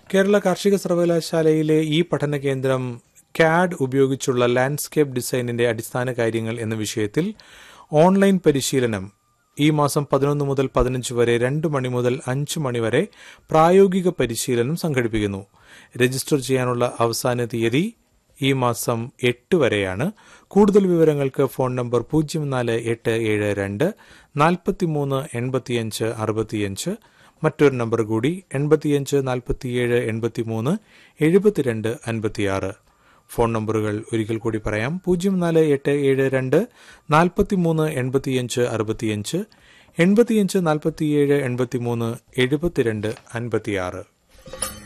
കേരള കാർഷിക സർവകലാശാലയിലെ ഈ പഠന കേന്ദ്രം കാഡ് ഉപയോഗിച്ചുള്ള ലാൻഡ്സ്കേപ്പ് ഡിസൈനിന്റെ അടിസ്ഥാന കാര്യങ്ങൾ എന്ന വിഷയത്തിൽ ഓൺലൈൻ പരിശീലനം ഈ മാസം പതിനൊന്ന് മുതൽ പതിനഞ്ച് വരെ രണ്ട് മണി മുതൽ അഞ്ച് മണി വരെ പ്രായോഗിക പരിശീലനം സംഘടിപ്പിക്കുന്നു രജിസ്റ്റർ ചെയ്യാനുള്ള അവസാന തീയതി ഈ മാസം എട്ട് വരെയാണ് കൂടുതൽ വിവരങ്ങൾക്ക് ഫോൺ നമ്പർ പൂജ്യം നാല് എട്ട് ഏഴ് രണ്ട് നാൽപ്പത്തിമൂന്ന് എൺപത്തിയഞ്ച് അറുപത്തിയഞ്ച് മറ്റൊരു നമ്പർ കൂടി എൺപത്തിയഞ്ച് നാൽപ്പത്തിയേഴ് എൺപത്തിമൂന്ന് എഴുപത്തിരണ്ട് അൻപത്തിയാറ് ഫോൺ നമ്പറുകൾ ഒരിക്കൽ കൂടി പറയാം പൂജ്യം നാല് എട്ട് ഏഴ് രണ്ട് നാൽപ്പത്തിമൂന്ന് എൺപത്തിയഞ്ച് അറുപത്തിയഞ്ച് എൺപത്തിയഞ്ച് നാൽപ്പത്തിയേഴ് എൺപത്തിമൂന്ന് എഴുപത്തിരണ്ട് അൻപത്തിയാറ്